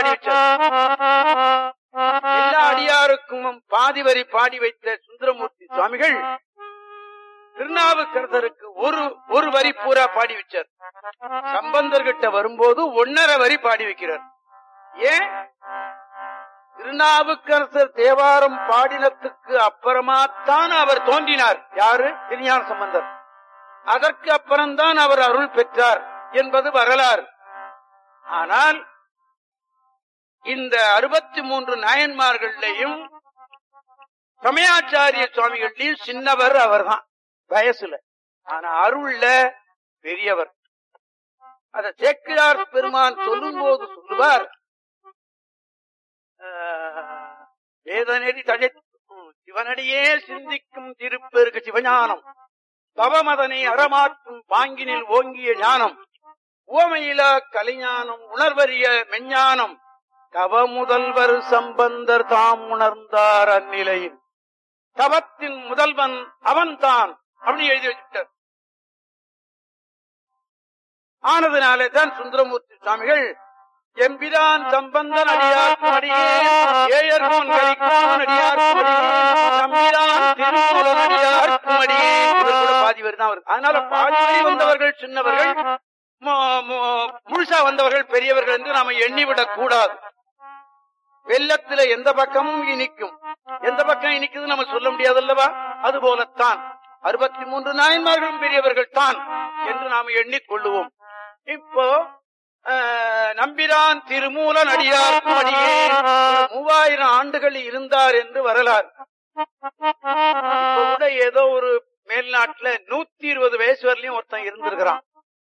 பாடி வச்சார் எல்லா அடியாருக்கும் பாதி வரி பாடி வைத்த சுந்தரமூர்த்தி சுவாமிகள் திருநாவுக்கரசருக்கு ஒரு ஒரு வரி பூரா பாடி வச்சார் சம்பந்தர்கிட்ட வரும்போது ஒன்னரை வரி பாடி வைக்கிறார் ஏன் திருநாவுக்கரசர் தேவாரம் பாடினத்துக்கு அப்புறமாத்தான் அவர் தோன்றினார் யாரு திருஞான சம்பந்தர் அதற்கு அப்புறம்தான் அவர் அருள் பெற்றார் என்பது வரலாறு ஆனால் இந்த அறுபத்தி மூன்று நாயன்மார்களையும் சமயாச்சாரிய சுவாமிகள்லையும் சின்னவர் அவர்தான் வயசுல ஆனா அருள்ல பெரியவர் அத சேக்கிழார் பெருமான் சொல்லும் போது சொல்லுவார் ஆஹ், வேதநெறி தழைத்தும் சிவனடியே சிந்திக்கும் திருப்பெருக்கு சிவஞானம் தவமதனை அறமாற்றும் பாங்கினில் ஓங்கிய ஞானம் உவமையிலா கலைஞானம் உணர்வறிய மெஞ்ஞானம் தவ முதல்வர் சம்பந்தர் தாம் உணர்ந்தார் அந்நிலையில் தவத்தின் முதல்வன் அவன்தான் அப்படின்னு எழுதி வச்சுட்டார் ஆனதுனாலே தான் சுந்தரமூர்த்தி சுவாமிகள் எம்பிரான் சம்பந்தன் அடியார்க்கும் அடியே ஏயர்கோன் கலிக்கும் அடியார்க்கும் அடியே நம்பிரான் திருக்குறள் அடியார்க்கும் அடியே இவர் கூட பாதி வரி தான் வருது அதனால பாதி வரி வந்தவர்கள் சின்னவர்கள் மு- மு- முழுசா வந்தவர்கள் பெரியவர்கள் என்று நாம எண்ணிவிடக் கூடாது வெள்ளத்துல எந்த பக்கமும் இனிக்கும் எந்த பக்கம் இனிக்குது நம்ம சொல்ல முடியாது அல்லவா அது போலத்தான் அறுபத்தி மூன்று நாயன்மார்களும் பெரியவர்கள் தான் என்று நாம் எண்ணிக்கொள்ளுவோம் இப்போ ஆஹ், நம்பிரான் திருமூலன் அடியார்க்கும் அடியே மூவாயிரம் ஆண்டுகள் இருந்தார் என்று வரலாறு இப்ப கூட ஏதோ ஒரு மேல்நாட்டுல நூத்தி இருபது வயசு வரலையும் ஒருத்தன் இருந்திருக்கிறான்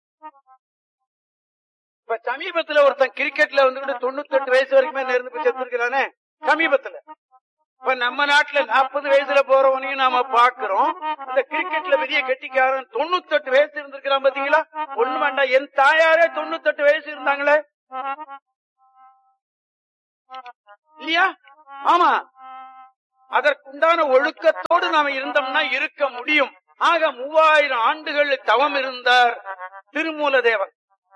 இப்ப சமீபத்துல ஒருத்தன் கிரிக்கெட்ல வந்துகிட்டு தொண்ணூத்தி எட்டு வயசு வரைக்குமே இருந்து போய் செத்துருக்கிறானே சமீபத்துல இப்ப நம்ம நாட்டுல நாற்பது வயசுல போறவனையும் நாம பாக்குறோம் இந்த கிரிக்கெட்ல பெரிய கெட்டிக்காரன் தொண்ணூத்தி எட்டு வயசு இருந்திருக்கிறான் பாத்தீங்களா ஒண்ணு வேண்டாம் என் தாயாரே தொண்ணூத்தி எட்டு வயசு இருந்தாங்களே இல்லையா ஆமா அதற்குண்டான ஒழுக்கத்தோடு நாம இருந்தோம்னா இருக்க முடியும் ஆக மூவாயிரம் ஆண்டுகள் தவம் இருந்தார் திருமூல தேவன்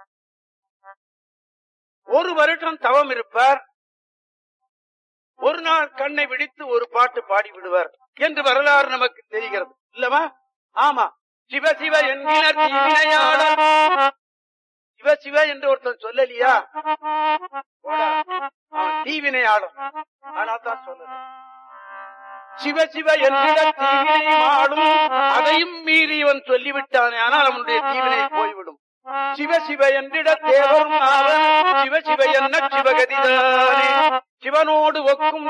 ஒரு வருடம் தவம் இருப்பார் ஒரு நாள் கண்ணை விழித்து ஒரு பாட்டு பாடி விடுவார் என்று வரலாறு நமக்கு தெரிகிறது இல்லவா ஆமா சிவ சிவ என்கிற தீவினையாளர் சிவ சிவ என்று ஒருத்தன் சொல்லலையா போடா. அவன் தீவினையாளர் ஆனா தான் சொல்லல சிவ சிவ என்கிற தீவினை மாடும் அதையும் மீறி இவன் சொல்லிவிட்டானே ஆனால் அவனுடைய தீவினை போய்விடும் சிவ சிவ என்றிட தேவரும் அவன் சிவ சிவ என்ன சிவகதிதானே சிவனோடு ஒக்கும்